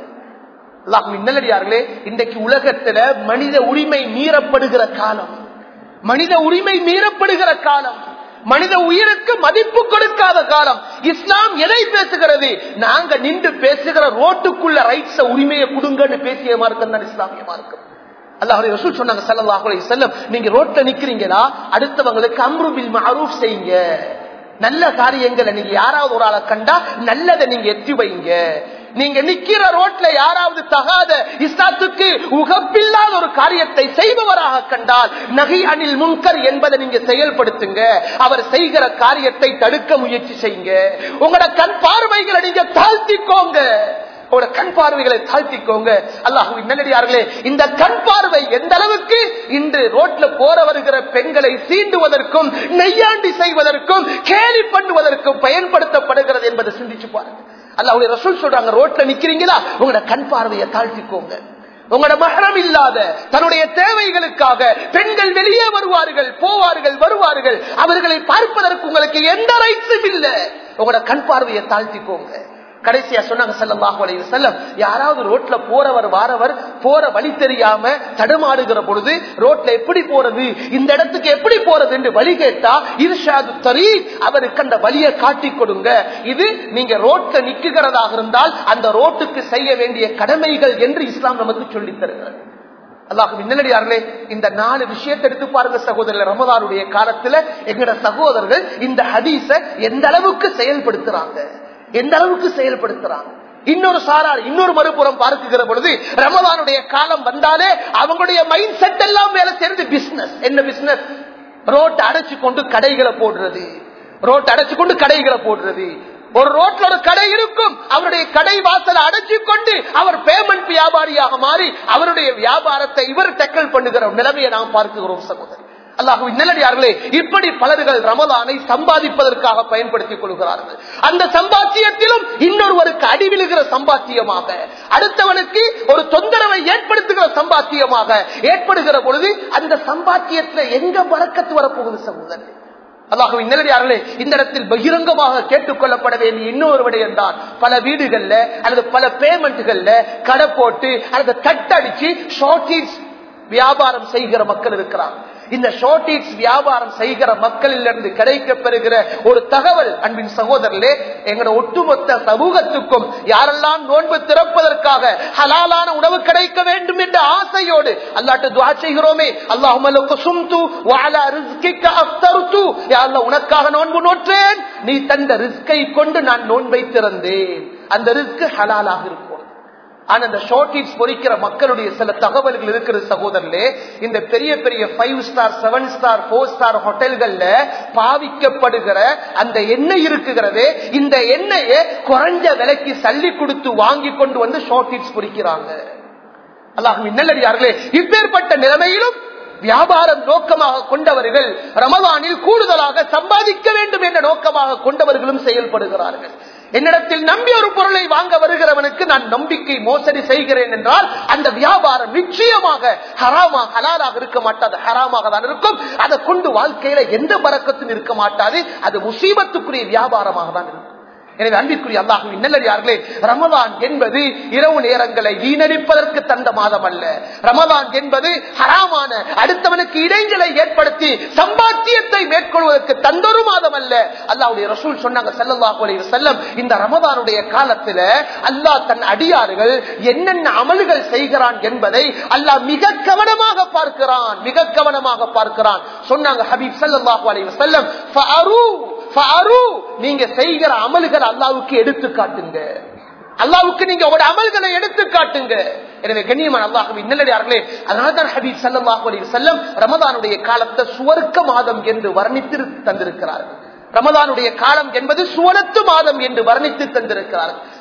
நல்லடியார்களே இன்றைக்கு உலகத்துல மனித உரிமை மீறப்படுகிற காலம் மனித உரிமை மீறப்படுகிற காலம் மனித உயிருக்கு மதிப்பு கொடுக்காத காலம் இஸ்லாம் எதை பேசுகிறது நாங்க நின்று பேசுகிற ரோட்டுக்குள்ள ரைட்ஸ உரிமையை கொடுங்கன்னு பேசிய மார்க்கம் தான் இஸ்லாமிய மார்க்கம் அல்லாஹ் ரசூல் சொன்னாங்க ஸல்லல்லாஹு அலைஹி வஸல்லம் நீங்க ரோட்ல நிக்கிறீங்களா அடுத்தவங்களுக்கு அம்ரு பில் மஅரூஃப் செய்யுங்க நல்ல காரியங்களை நீங்க யாராவது ஒரு ஆளை கண்டா நல்லதை நீங்க எத்தி வைங்க நீங்க நிக்கிற ரோட்ல யாராவது தகாத இஸ்லாத்துக்கு உகப்பில்லாத ஒரு காரியத்தை செய்பவராக கண்டால் நகை அணில் முன்கர் என்பதை நீங்க செயல்படுத்துங்க அவர் செய்கிற காரியத்தை தடுக்க முயற்சி செய்யுங்க உங்களோட கண் பார்வைகளை நீங்க தாழ்த்திக்கோங்க உங்களோட கண் பார்வைகளை தாழ்த்திக்கோங்க அல்லாஹு நல்லடியார்களே இந்த கண் பார்வை எந்த அளவுக்கு இன்று ரோட்ல போற வருகிற பெண்களை சீண்டுவதற்கும் நெய்யாண்டி செய்வதற்கும் கேலி பண்ணுவதற்கும் பயன்படுத்தப்படுகிறது என்பதை சிந்திச்சு பாருங்க அல்லாஹுடைய ரசூல் சொல்றாங்க ரோட்ல நிக்கிறீங்களா உங்களோட கண் பார்வையை தாழ்த்திக்கோங்க உங்களோட மகரம் இல்லாத தன்னுடைய தேவைகளுக்காக பெண்கள் வெளியே வருவார்கள் போவார்கள் வருவார்கள் அவர்களை பார்ப்பதற்கு உங்களுக்கு எந்த ரைட்ஸும் இல்லை உங்களோட கண் பார்வையை தாழ்த்திக்கோங்க கடைசியா சொன்னாங்க செல்லமாக செல்லம் யாராவது ரோட்ல போறவர் வாரவர் போற வழி தெரியாம தடுமாடுகிற பொழுது ரோட்ல எப்படி போறது இந்த இடத்துக்கு எப்படி போறது என்று வழி கேட்டா இருஷாது தரி அவருக்கு அந்த வழியை காட்டி கொடுங்க இது நீங்க ரோட்ல நிக்குகிறதாக இருந்தால் அந்த ரோட்டுக்கு செய்ய வேண்டிய கடமைகள் என்று இஸ்லாம் நமக்கு சொல்லித் தருகிறது அல்லாஹ் மின்னடியார்களே இந்த நாலு விஷயத்தை எடுத்து பாருங்க சகோதரர் ரமதானுடைய காலத்துல எங்கட சகோதரர்கள் இந்த ஹதீஸ எந்த அளவுக்கு செயல்படுத்துறாங்க எந்த அளவுக்கு செயல்படுத்துறாங்க இன்னொரு சாரார் இன்னொரு மறுபுறம் பார்க்குகிற பொழுது ரமதானுடைய காலம் வந்தாலே அவங்களுடைய மைண்ட் செட் எல்லாம் வேலை சேர்ந்து பிசினஸ் என்ன பிசினஸ் ரோட் அடைச்சு கொண்டு கடைகளை போடுறது ரோட் அடைச்சு கொண்டு கடைகளை போடுறது ஒரு ரோட்ல ஒரு கடை இருக்கும் அவருடைய கடை வாசலை அடைச்சு கொண்டு அவர் பேமெண்ட் வியாபாரியாக மாறி அவருடைய வியாபாரத்தை இவர் டெக்கல் பண்ணுகிற நிலைமையை நாம் பார்க்கிறோம் சகோதரி அல்லாஹு நல்லடியார்களே இப்படி பலர்கள் ரமதானை சம்பாதிப்பதற்காக பயன்படுத்திக் கொள்கிறார்கள் அந்த சம்பாத்தியத்திலும் இன்னொருவருக்கு அடிவிழுகிற சம்பாத்தியமாக அடுத்தவனுக்கு ஒரு தொந்தரவை ஏற்படுத்துகிற சம்பாத்தியமாக ஏற்படுகிற பொழுது அந்த சம்பாத்தியத்துல எங்க பறக்கத்து வரப்போகுது சகோதரர் அல்லாஹுவின் நல்லடியார்களே இந்த இடத்தில் பகிரங்கமாக கேட்டுக்கொள்ளப்பட வேண்டிய இன்னொரு விடயம் தான் பல வீடுகள்ல அல்லது பல பேமெண்ட்கள்ல கடை போட்டு அல்லது தட்டடிச்சு ஷார்டேஜ் வியாபாரம் செய்கிற மக்கள் இருக்கிறாங்க இந்த ஷார்டேஜ் வியாபாரம் செய்கிற மக்களில் இருந்து கிடைக்க பெறுகிற ஒரு தகவல் அன்பின் சகோதரர்களே எங்களோட ஒட்டுமொத்த சமூகத்துக்கும் யாரெல்லாம் நோன்பு திறப்பதற்காக ஹலாலான உணவு கிடைக்க வேண்டும் என்ற ஆசையோடு அல்லாட்டு துவா செய்கிறோமே அல்லாஹும் உனக்காக நோன்பு நோற்றேன் நீ தந்த ரிஸ்கை கொண்டு நான் நோன்பை திறந்தேன் அந்த ரிஸ்க் ஹலாலாக இருக்கும் ஆனா அந்த ஷார்டேஜ் பொறிக்கிற மக்களுடைய சில தகவல்கள் இருக்கிற சகோதரர்களே இந்த பெரிய பெரிய five star seven star four star ஹோட்டல்கள்ல பாவிக்கப்படுகிற அந்த எண்ணெய் இருக்குகிறது இந்த எண்ணெயை குறைஞ்ச விலைக்கு சல்லி கொடுத்து வாங்கி கொண்டு வந்து ஷார்டேஜ் பொறிக்கிறாங்க அல்லாஹும் நல்லடியார்களே இப்பேற்பட்ட நிலைமையிலும் வியாபாரம் நோக்கமாக கொண்டவர்கள் ரமதானில் கூடுதலாக சம்பாதிக்க வேண்டும் என்ற நோக்கமாக கொண்டவர்களும் செயல்படுகிறார்கள் என்னிடத்தில் நம்பி ஒரு பொருளை வாங்க வருகிறவனுக்கு நான் நம்பிக்கை மோசடி செய்கிறேன் என்றால் அந்த வியாபாரம் நிச்சயமாக ஹராமா ஹலாலாக இருக்க மாட்டாது ஹராமாக தான் இருக்கும் அதை கொண்டு வாழ்க்கையில எந்த பறக்கத்தும் இருக்க மாட்டாது அது முசீபத்துக்குரிய வியாபாரமாக தான் இருக்கும் எனவே அன்பிற்குரிய அல்லாஹுவின் நல்லடியார்களே ரமதான் என்பது இரவு நேரங்களை வீணடிப்பதற்கு தந்த மாதம் அல்ல ரமதான் என்பது ஹராமான அடுத்தவனுக்கு இடைஞ்சலை ஏற்படுத்தி சம்பாத்தியத்தை மேற்கொள்வதற்கு தந்தொரு மாதம் அல்ல அல்லாவுடைய ரசூல் சொன்னாங்க செல்லல்லாஹு அலைஹி வஸல்லம் இந்த ரமதானுடைய காலத்துல அல்லாஹ் தன் அடியார்கள் என்னென்ன அமல்கள் செய்கிறான் என்பதை அல்லாஹ் மிக கவனமாக பார்க்கிறான் மிக கவனமாக பார்க்கிறான் சொன்னாங்க ஹபீப் ஸல்லல்லாஹு அலைஹி வஸல்லம் ஃபஅரு ஃபஅரு நீங்க செய்கிற அமல்கள் அல்லாவுக்கு எடுத்து காட்டுங்க அல்லாவுக்கு நீங்க உங்களோட அமல்களை எடுத்து காட்டுங்க எனவே கண்ணியமான அல்லாஹுவின் நல்லடியார்களே அதனால்தான் ஹபீப் சல்லாஹு அலி செல்லம் ரமதானுடைய காலத்தை சுவர்க்க மாதம் என்று வர்ணித்து தந்திருக்கிறார்கள் ரமதானுடைய காலம் என்பது சுவனத்து மாதம் என்று வர்ணித்து தந்திருக்கிறார்கள்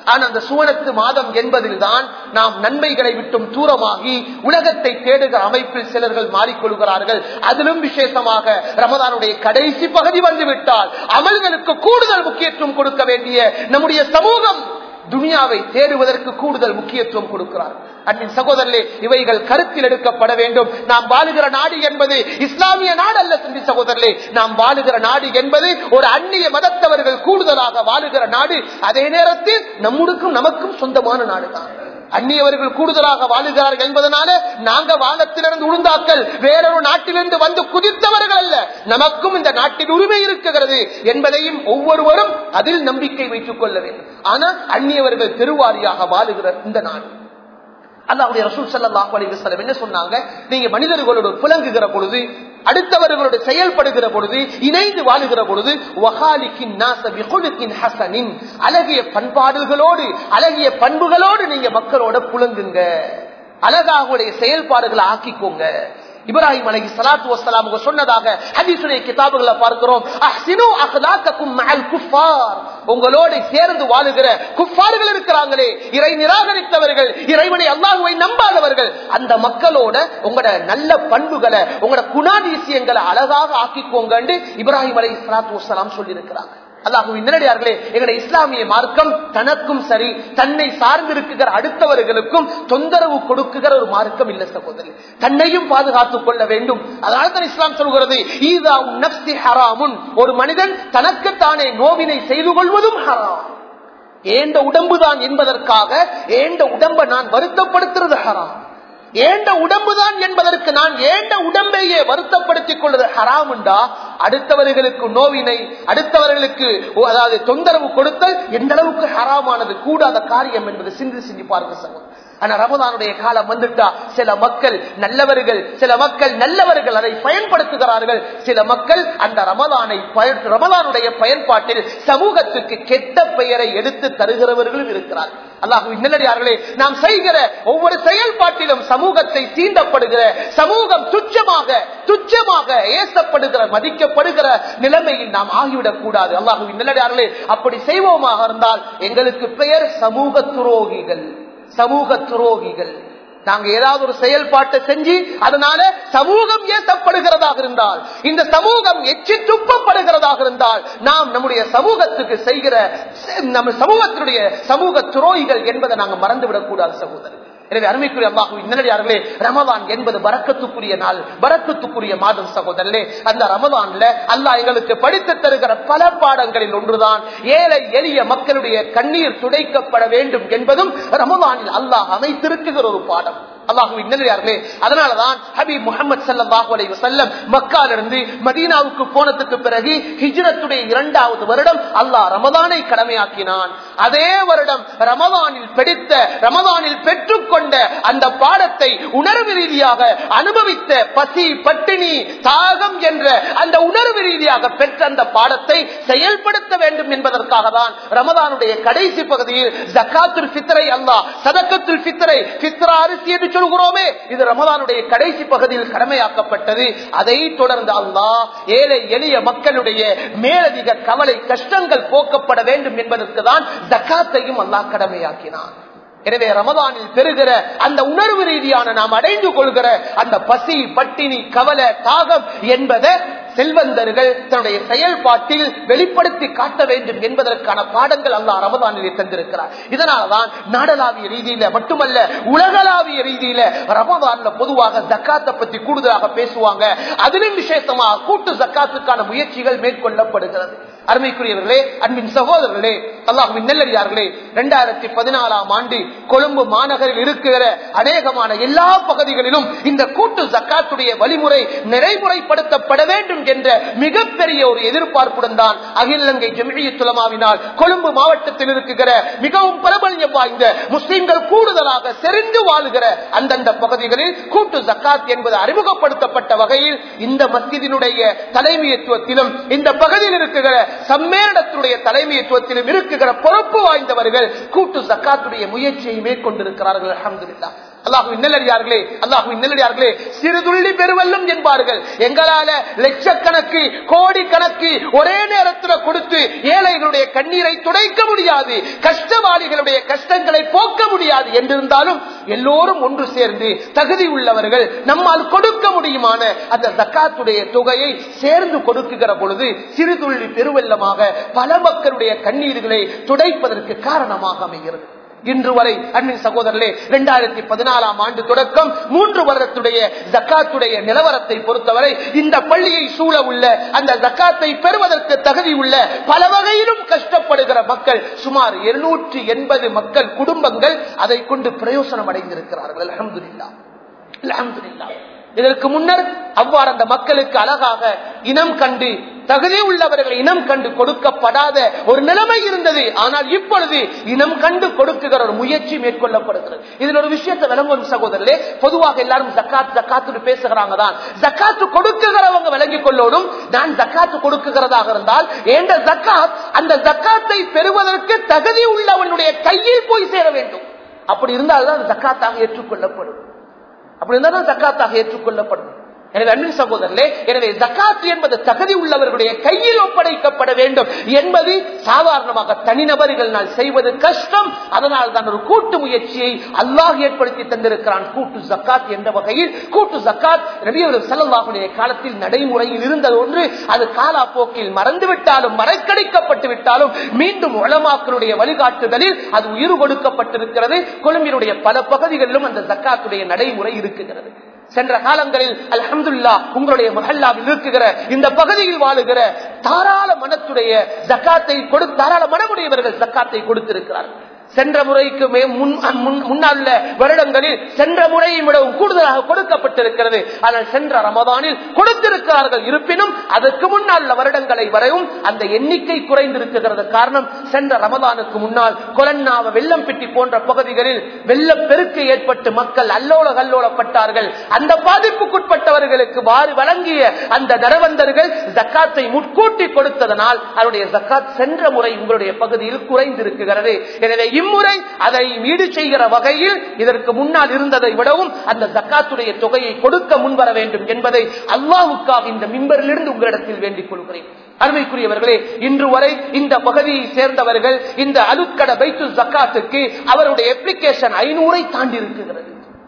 ஆனா அந்த சுவனத்து மாதம் என்பதில்தான் நாம் நன்மைகளை விட்டும் தூரமாகி உலகத்தை தேடுகிற அமைப்பில் சிலர்கள் மாறிக்கொள்கிறார்கள் அதிலும் விசேஷமாக ரமதானுடைய கடைசி பகுதி வந்துவிட்டால் அமல்களுக்கு கூடுதல் முக்கியத்துவம் கொடுக்க வேண்டிய நம்முடைய சமூகம் துனியாவை தேடுவதற்கு கூடுதல் முக்கியத்துவம் கொடுக்கிறார் அன்பின் சகோதரர்களே இவைகள் கருத்தில் எடுக்கப்பட வேண்டும் நாம் வாழுகிற நாடு என்பது இஸ்லாமிய நாடு அல்ல சிந்தி சகோதரர்களே நாம் வாழுகிற நாடு என்பது ஒரு அந்நிய மதத்தவர்கள் கூடுதலாக வாழுகிற நாடு அதே நேரத்தில் நம்முடுக்கும் நமக்கும் சொந்தமான நாடுதான் அந்நியவர்கள் கூடுதலாக வாழுகிறார்கள் என்பதனால நாங்க வானத்திலிருந்து உளுந்தாக்கள் வேறொரு நாட்டிலிருந்து வந்து குதித்தவர்கள் அல்ல நமக்கும் இந்த நாட்டில் உரிமை இருக்குகிறது என்பதையும் ஒவ்வொருவரும் அதில் நம்பிக்கை வைத்துக் கொள்ள வேண்டும் ஆனால் அந்நியவர்கள் தெருவாரியாக வாழுகிற இந்த நாடு அல்லாவுடைய ரசூல் சல்லாஹ் அலி வசலம் என்ன சொன்னாங்க நீங்க மனிதர்களோடு புலங்குகிற பொழுது அடுத்தவர்களோடு செயல்படுகிற பொழுது இணைந்து வாழுகிற பொழுது ஹசனின் அழகிய பண்பாடுகளோடு அழகிய பண்புகளோடு நீங்க மக்களோட புலங்குங்க அழகாவுடைய செயல்பாடுகளை ஆக்கிக்கோங்க இப்ராஹிம் அலி சலாத்து வசலாம் சொன்னதாக ஹதீசுடைய கிதாபுகளை பார்க்கிறோம் உங்களோடு சேர்ந்து வாழுகிற குஃபார்கள் இருக்கிறாங்களே இறை நிராகரித்தவர்கள் இறைவனை அல்லாஹுவை நம்பாதவர்கள் அந்த மக்களோட உங்களோட நல்ல பண்புகளை உங்களோட குணாதிசயங்களை அழகாக ஆக்கிக்கோங்க இப்ராஹிம் அலி சலாத்து வசலாம் சொல்லி இருக்கிறாங்க அல்லாஹுவின் நேரடியார்களே எங்களுடைய இஸ்லாமிய மார்க்கம் தனக்கும் சரி தன்னை சார்ந்திருக்குகிற அடுத்தவர்களுக்கும் தொந்தரவு கொடுக்குகிற ஒரு மார்க்கம் இல்ல சகோதரி தன்னையும் பாதுகாத்துக் கொள்ள வேண்டும் அதனால தான் இஸ்லாம் சொல்கிறது ஈதா நப்சி ஹராமுன் ஒரு மனிதன் தனக்குத்தானே நோவினை செய்து கொள்வதும் ஹராம் ஏண்ட உடம்புதான் என்பதற்காக ஏண்ட உடம்பை நான் வருத்தப்படுத்துறது ஹராம் ஏண்ட உடம்புதான் என்பதற்கு நான் ஏண்ட உடம்பையே வருத்தப்படுத்திக் கொள்வது ஹராமுண்டா அடுத்தவர்களுக்கு நோவினை அடுத்தவர்களுக்கு அதாவது தொந்தரவு கொடுத்தல் எந்த அளவுக்கு ஹராமானது கூடாத காரியம் என்பது சிந்தி சிந்தி பாருங்க சகோதரர் ஆனா ரமதானுடைய காலம் வந்துட்டா சில மக்கள் நல்லவர்கள் சில மக்கள் நல்லவர்கள் அதை பயன்படுத்துகிறார்கள் சில மக்கள் அந்த ரமதானை ரமதானுடைய பயன்பாட்டில் சமூகத்துக்கு கெட்ட பெயரை எடுத்து தருகிறவர்களும் இருக்கிறார் அல்லாஹு நல்லடியார்களே நாம் செய்கிற ஒவ்வொரு செயல்பாட்டிலும் சமூகத்தை தீண்டப்படுகிற சமூகம் துச்சமாக துச்சமாக ஏசப்படுகிற மதிக்கப்படுகிற நிலைமையில் நாம் ஆகிவிடக் கூடாது அல்லாஹு நல்லடியார்களே அப்படி செய்வோமாக இருந்தால் எங்களுக்கு பெயர் சமூக துரோகிகள் சமூக துரோகிகள் நாங்க ஏதாவது ஒரு செயல்பாட்டை செஞ்சு அதனால சமூகம் ஏசப்படுகிறதாக இருந்தால் இந்த சமூகம் எச்சி துப்பப்படுகிறதாக இருந்தால் நாம் நம்முடைய சமூகத்துக்கு செய்கிற நம்ம சமூகத்தினுடைய சமூக துரோகிகள் என்பதை நாங்க மறந்துவிடக் கூடாது சகோதரர் எனவே அருமைக்குரிய அல்லாஹு இன்னடியார்களே ரமதான் என்பது வரக்கத்துக்குரிய நாள் வரக்கத்துக்குரிய மாதம் சகோதரர்களே அந்த ரமதான்ல அல்லாஹ் எங்களுக்கு படித்து தருகிற பல பாடங்களில் ஒன்றுதான் ஏழை எளிய மக்களுடைய கண்ணீர் துடைக்கப்பட வேண்டும் என்பதும் ரமதானில் அல்லாஹ் அமைத்திருக்குகிற ஒரு பாடம் அல்லாஹுவின் நல்லே அதனாலதான் ஹபீப் முகமது சல்லாஹூ அலை வசல்லம் மக்காலிருந்து மதீனாவுக்கு போனதுக்கு பிறகு ஹிஜ்ரத்துடைய இரண்டாவது வருடம் அல்லாஹ் ரமதானை கடமையாக்கினான் அதே வருடம் ரமதானில் பிடித்த ரமதானில் பெற்றுக்கொண்ட அந்த பாடத்தை உணர்வு ரீதியாக அனுபவித்த பசி பட்டினி தாகம் என்ற அந்த உணர்வு ரீதியாக பெற்ற அந்த பாடத்தை செயல்படுத்த வேண்டும் என்பதற்காக தான் ரமதானுடைய கடைசி பகுதியில் ஜக்காத்துல் பித்தரை அல்லாஹ் சதக்கத்துல் பித்தரை பித்ரா அரிசி என்று சொல்கிறோமே இது ரமதானுடைய கடைசி பகுதியில் கடமையாக்கப்பட்டது அதை தொடர்ந்து அல்லாஹ் ஏழை எளிய மக்களுடைய மேலதிக கவலை கஷ்டங்கள் போக்கப்பட வேண்டும் என்பதற்கு தான் ஜக்காத்தையும் அல்லாஹ் கடமையாக்கினான் எனவே ரமதானில் பெறுகிற அந்த உணர்வு ரீதியான நாம் அடைந்து கொள்கிற அந்த பசி பட்டினி கவலை தாகம் என்பதை செல்வந்தர்கள் தன்னுடைய செயல்பாட்டில் வெளிப்படுத்தி காட்ட வேண்டும் என்பதற்கான பாடங்கள் அல்லாஹ் ரமதானிலே தந்திருக்கிறார் இதனாலதான் நாடளாவிய ரீதியில மட்டுமல்ல உலகளாவிய ரீதியில ரமதான்ல பொதுவாக ஜக்காத்தை பத்தி கூடுதலாக பேசுவாங்க அதிலும் விசேஷமாக கூட்டு ஜக்காத்துக்கான முயற்சிகள் மேற்கொள்ளப்படுகிறது அருமைக்குரியவர்களே அன்பின் சகோதரர்களே அல்லாஹுவின் நெல்லடியார்களே இரண்டாயிரத்தி பதினாலாம் ஆண்டு கொழும்பு மாநகரில் இருக்கிற அநேகமான எல்லா பகுதிகளிலும் இந்த கூட்டு ஜக்காத்துடைய வழிமுறை நெறிமுறைப்படுத்தப்பட வேண்டும் என்ற மிகப்பெரிய ஒரு எதிர்பார்ப்புடன் தான் அகில இலங்கை ஜமிழிய துலமாவினால் கொழும்பு மாவட்டத்தில் இருக்கிற மிகவும் பிரபல்யம் வாய்ந்த முஸ்லிம்கள் கூடுதலாக செறிந்து வாழுகிற அந்தந்த பகுதிகளில் கூட்டு ஜக்காத் என்பது அறிமுகப்படுத்தப்பட்ட வகையில் இந்த மஸ்ஜிதினுடைய தலைமையத்துவத்திலும் இந்த பகுதியில் இருக்கிற சம்மேளனத்துடைய தலைமையத்துவத்திலும் இருக்குகிற பொறுப்பு வாய்ந்தவர்கள் கூட்டு ஜக்காத்துடைய முயற்சியை மேற்கொண்டிருக்கிறார்கள் அஹமதுல்லா அல்லாஹுவின் நெல்லடியார்களே அல்லாஹுவின் நெல்லடியார்களே சிறுதுள்ளி பெருவெல்லும் என்பார்கள் எங்களால லட்சக்கணக்கு கோடி கணக்கு ஒரே நேரத்தில் கொடுத்து ஏழைகளுடைய கண்ணீரை துடைக்க முடியாது கஷ்டவாளிகளுடைய கஷ்டங்களை போக்க முடியாது என்றிருந்தாலும் எல்லோரும் ஒன்று சேர்ந்து தகுதி உள்ளவர்கள் நம்மால் கொடுக்க முடியுமான அந்த தக்காத்துடைய தொகையை சேர்ந்து கொடுக்குகிற பொழுது சிறுதுள்ளி பெருவெல்லமாக பல மக்களுடைய கண்ணீர்களை துடைப்பதற்கு காரணமாக அமைகிறது இன்று வரை அன்பின் சகோதரர்களே இரண்டாயிரத்தி பதினாலாம் ஆண்டு தொடக்கம் மூன்று வருடத்துடைய ஜக்காத்துடைய நிலவரத்தை பொறுத்தவரை இந்த பள்ளியை சூழ உள்ள அந்த ஜக்காத்தை பெறுவதற்கு தகுதி உள்ள பல வகையிலும் கஷ்டப்படுகிற மக்கள் சுமார் இருநூற்றி எண்பது மக்கள் குடும்பங்கள் அதை கொண்டு பிரயோசனம் அடைந்திருக்கிறார்கள் அலமதுல்லா அலமதுல்லா இதற்கு முன்னர் அவ்வாறு அந்த மக்களுக்கு அழகாக இனம் கண்டு தகுதி உள்ளவர்கள் இனம் கண்டு கொடுக்கப்படாத ஒரு நிலைமை இருந்தது ஆனால் இப்பொழுது இனம் கண்டு கொடுக்குகிற ஒரு முயற்சி மேற்கொள்ளப்படுகிறது இதில் ஒரு விஷயத்தை விளங்கும் சகோதரர்களே பொதுவாக எல்லாரும் ஜக்காத் ஜக்காத்து பேசுகிறாங்க தான் ஜக்காத்து கொடுக்குகிறவங்க விளங்கிக் கொள்ளோடும் நான் ஜக்காத்து கொடுக்குகிறதாக இருந்தால் என்ற ஜக்காத் அந்த ஜக்காத்தை பெறுவதற்கு தகுதி உள்ளவனுடைய கையில் போய் சேர வேண்டும் அப்படி இருந்தால்தான் ஜக்காத்தாக ஏற்றுக்கொள்ளப்படும் அப்படி இருந்தால் ஜக்காத்தாக ஏற்றுக்கொள்ளப்படும் எனவே அன்பின் சகோதரர்களே எனவே ஜக்காத் என்பது தகுதி உள்ளவர்களுடைய கையில் ஒப்படைக்கப்பட வேண்டும் என்பது சாதாரணமாக தனிநபர்கள் செய்வது கஷ்டம் அதனால் தான் ஒரு கூட்டு முயற்சியை அல்லாஹ் ஏற்படுத்தி தந்திருக்கிறான் கூட்டு ஜக்காத் என்ற வகையில் கூட்டு ஜக்காத் நபியவர் செல்லல்லாஹுடைய காலத்தில் நடைமுறையில் இருந்தது ஒன்று அது காலாப்போக்கில் மறந்துவிட்டாலும் மறக்கடிக்கப்பட்டு விட்டாலும் மீண்டும் உளமாக்களுடைய வழிகாட்டுதலில் அது உயிர் கொடுக்கப்பட்டிருக்கிறது கொழும்பினுடைய பல பகுதிகளிலும் அந்த ஜக்காத்துடைய நடைமுறை இருக்குகிறது சென்ற காலங்களில் அல்ஹம்துல்லா உங்களுடைய மஹல்லாவில் இருக்குகிற இந்த பகுதியில் வாழுகிற தாராள மனத்துடைய ஜக்காத்தை கொடு தாராள மனமுடையவர்கள் ஜக்காத்தை கொடுத்திருக்கிறார்கள் சென்ற முறைக்கு முன்னால் வருடங்களில் சென்ற முறையை விடவும் கூடுதலாக கொடுக்கப்பட்டிருக்கிறது ஆனால் சென்ற ரமதானில் கொடுத்திருக்கிறார்கள் இருப்பினும் அதற்கு முன்னால் வருடங்களை வரையும் அந்த எண்ணிக்கை குறைந்திருக்கிறது காரணம் சென்ற ரமதானுக்கு முன்னால் கொலன்னாவ வெள்ளம் பெட்டி போன்ற பகுதிகளில் வெள்ளப்பெருக்கு ஏற்பட்டு மக்கள் அல்லோல கல்லோலப்பட்டார்கள் அந்த பாதிப்புக்குட்பட்டவர்களுக்கு வாரி வழங்கிய அந்த நரவந்தர்கள் ஜக்காத்தை முட்கூட்டி கொடுத்ததனால் அதனுடைய ஜக்காத் சென்ற முறை உங்களுடைய பகுதியில் குறைந்திருக்கிறது எனவே இம்முறை அதை ஈடு செய்கிற வகையில் இதற்கு முன்னால் இருந்ததை விடவும் அந்த ஜக்காத்துடைய தொகையை கொடுக்க முன்வர வேண்டும் என்பதை அல்லாவுக்காக இந்த மிம்பரிலிருந்து உங்களிடத்தில் வேண்டிக் கொள்கிறேன் அருமைக்குரியவர்களே இன்று வரை இந்த பகுதியை சேர்ந்தவர்கள் இந்த அலுக்கட பைத்து ஜக்காத்துக்கு அவருடைய அப்ளிகேஷன் ஐநூறை தாண்டி இருக்கிறது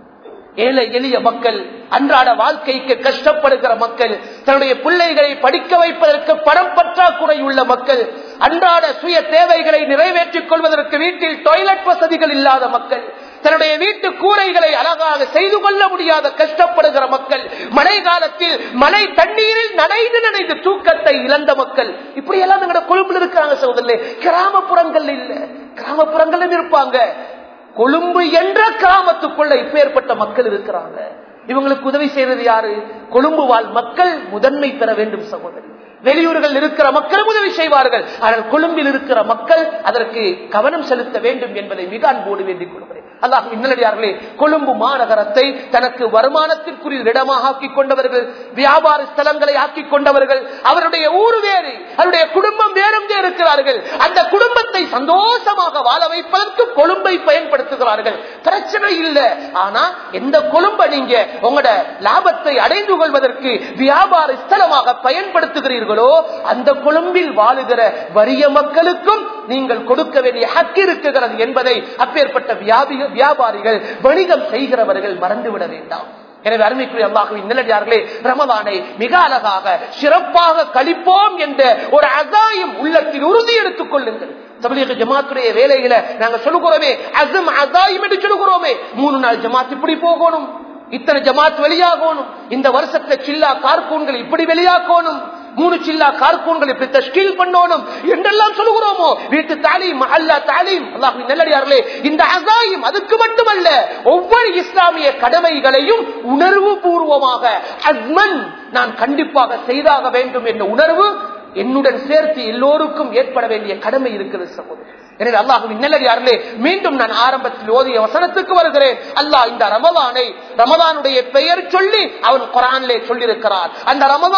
ஏழை எளிய மக்கள் அன்றாட வாழ்க்கைக்கு கஷ்டப்படுகிற மக்கள் தன்னுடைய பிள்ளைகளை படிக்க வைப்பதற்கு பணம் பற்றாக்குறை உள்ள மக்கள் அன்றாட சுய தேவைகளை நிறைவேற்றிக் கொள்வதற்கு வீட்டில் டாய்லெட் வசதிகள் இல்லாத மக்கள் தன்னுடைய வீட்டு கூரைகளை அழகாக செய்து கொள்ள முடியாத கஷ்டப்படுகிற மக்கள் மழை காலத்தில் மழை தண்ணீரில் நனைந்து நனைந்து தூக்கத்தை இழந்த மக்கள் இப்படி எல்லாம் எங்களோட கொழும்புல இருக்கிறாங்க சகோதரே கிராமப்புறங்கள் இல்ல கிராமப்புறங்களும் இருப்பாங்க கொழும்பு என்ற கிராமத்துக்குள்ள இப்பேற்பட்ட மக்கள் இருக்கிறாங்க இவங்களுக்கு உதவி செய்யறது யாரு கொழும்பு வாழ் மக்கள் முதன்மை பெற வேண்டும் சகோதரி வெளியூர்கள் இருக்கிற மக்களும் உதவி செய்வார்கள் ஆனால் கொழும்பில் இருக்கிற மக்கள் அதற்கு கவனம் செலுத்த வேண்டும் என்பதை மிக அன்போடு வேண்டிக் கொள்கிறேன் அல்லாஹ் இன்னடியார்களே கொழும்பு மாநகரத்தை தனக்கு வருமானத்திற்குரிய இடமாக ஆக்கிக் கொண்டவர்கள் வியாபார ஸ்தலங்களை ஆக்கிக் கொண்டவர்கள் அவருடைய ஊர் வேறு அவருடைய குடும்பம் வேறும் இருக்கிறார்கள் அந்த குடும்பத்தை சந்தோஷமாக வாழ வைப்பதற்கு கொழும்பை பயன்படுத்துகிறார்கள் பிரச்சனை இல்லை ஆனா எந்த கொழும்பை நீங்க உங்களோட லாபத்தை அடைந்து கொள்வதற்கு வியாபார ஸ்தலமாக பயன்படுத்துகிறீர்களோ அந்த கொழும்பில் வாழுகிற வறிய மக்களுக்கும் நீங்கள் கொடுக்க வேண்டிய ஹக்கு இருக்குகிறது என்பதை அப்பேற்பட்ட வியாபி வியாபாரிகள் வணிகம் செய்கிறவர்கள் மறந்துவிட வேண்டாம் எனவே அருமைக்குரிய அல்லாஹுவின் நிலடியார்களே ரமதானை மிக அழகாக சிறப்பாக கழிப்போம் என்ற ஒரு அகாயம் உள்ளத்தில் உறுதி எடுத்துக் கொள்ளுங்கள் தமிழக ஜமாத்துடைய வேலையில நாங்க சொல்லுகிறோமே அசம் அகாயம் என்று சொல்லுகிறோமே மூணு நாள் ஜமாத் இப்படி போகணும் இத்தனை ஜமாத் வெளியாகணும் இந்த வருஷத்துல சில்லா கார்கூன்கள் இப்படி வெளியாகணும் மூணு சில்லா கார்கூன்கள் இப்படி தஷ்கீல் பண்ணணும் என்றெல்லாம் சொல்லுகிறோமோ வீட்டு தாலீம் அல்லா தாலீம் அல்லாஹ் நல்லடியார்களே இந்த அகாயும் அதுக்கு மட்டுமல்ல ஒவ்வொரு இஸ்லாமிய கடமைகளையும் உணர்வு பூர்வமாக அஸ்மன் நான் கண்டிப்பாக செய்தாக வேண்டும் என்ற உணர்வு என்னுடன் சேர்த்து எல்லோருக்கும் ஏற்பட வேண்டிய கடமை இருக்கிறது சகோதரர் எனவே அல்லாஹுவின் நல்லடியார்களே மீண்டும் நான் ஆரம்பத்தில் ஓதிய வசனத்துக்கு வருகிறேன் அல்லாஹ் இந்த ரமதானை ரமதானுடைய பெயர் சொல்லி அவன் குரானிலே சொல்லியிருக்கிறார் அந்த ரமதான்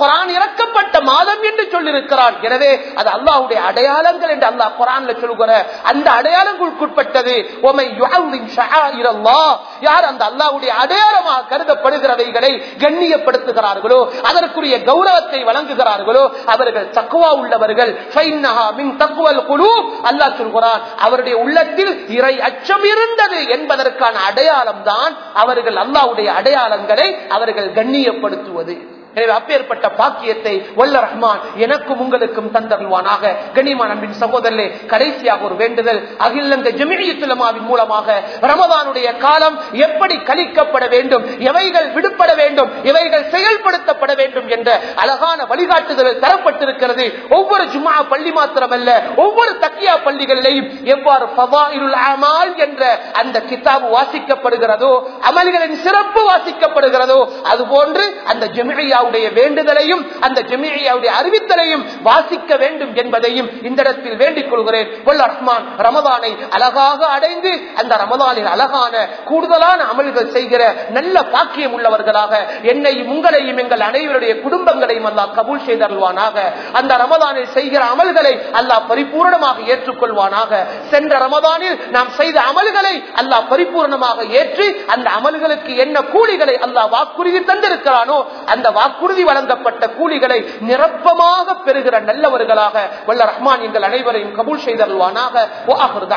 குரான் இறக்கப்பட்ட மாதம் என்று சொல்லியிருக்கிறான் எனவே அது அல்லாஹ்வுடைய அடையாளங்கள் என்று அல்லாஹ் குரான்ல சொல்கிற அந்த அடையாளங்களுக்குட்பட்டது உமை யுஅவ்வின் ஷஆயிரல்லாஹ் யார் அந்த அல்லாஹ்வுடைய அடையாளமாக கருதப்படுகிறவைகளை கண்ணியப்படுத்துகிறார்களோ அதற்குரிய கௌரவத்தை வழங்குகிறார்களோ அவர்கள் தக்குவா உள்ளவர்கள் ஃபைன்னஹா மின் தக்வல் குலூப் அல்லாஹ் சொல்கிறான் அவருடைய உள்ளத்தில் இறை அச்சம் இருந்தது என்பதற்கான அடையாளம் தான் அவர்கள் அல்லாஹ்வுடைய அடையாளங்களை அவர்கள் கண்ணியப்படுத்துவது எனவே அப்பேற்பட்ட பாக்கியத்தை வல்ல ரஹ்மான் எனக்கும் உங்களுக்கும் தந்தருவானாக கண்ணியமான அன்பின் சகோதரர்களே கடைசியாக ஒரு வேண்டுதல் அகிலங்க ஜமிழியத்துலமாவின் மூலமாக ரமதானுடைய காலம் எப்படி கழிக்கப்பட வேண்டும் எவைகள் விடுபட வேண்டும் எவைகள் செயல்படுத்தப்பட வேண்டும் என்ற அழகான வழிகாட்டுதல் தரப்பட்டிருக்கிறது ஒவ்வொரு ஜும்மா பள்ளி மாத்திரமல்ல ஒவ்வொரு தக்கியா பள்ளிகளிலேயும் எவ்வாறு ஃபதாயிலுல் அமால் என்ற அந்த கிதாபு வாசிக்கப்படுகிறதோ அமல்களின் சிறப்பு வாசிக்கப்படுகிறதோ அதுபோன்று அந்த ஜெமிழியாவுடைய வேண்டுதலையும் அந்த ஜெமிழியாவுடைய அறிவித்தலையும் வாசிக்க வேண்டும் என்பதையும் இந்த இடத்தில் வேண்டிக் கொள்கிறேன் வல்ல ரஹ்மான் ரமதானை அழகாக அடைந்து அந்த ரமதானின் அழகான கூடுதலான அமல்கள் செய்கிற நல்ல பாக்கியம் உள்ளவர்களாக என்னையும் உங்களையும் எங்கள் அனைவருடைய குடும்பங்களையும் அல்லாஹ் கபூல் செய்தருள்வானாக அந்த ரமதானில் செய்கிற அமல்களை அல்லாஹ் பரிபூர்ணமாக ஏற்றுக்கொள்வானாக சென்ற ரமதானில் நாம் செய்த அமல்களை அல்லாஹ் பரிபூர்ணமாக ஏற்றி அந்த அமல்களுக்கு என்ன கூலிகளை அல்லாஹ் வாக்குறுதி தந்திருக்கிறானோ அந்த வாக்குறுதி வழங்கப்பட்ட கூலிகளை நிரப்பமாக பெறுகிற நல்லவர்களாக வல்ல ரஹ்மான் எங்கள் அனைவரையும் கபூல் செய்தருள்வானாக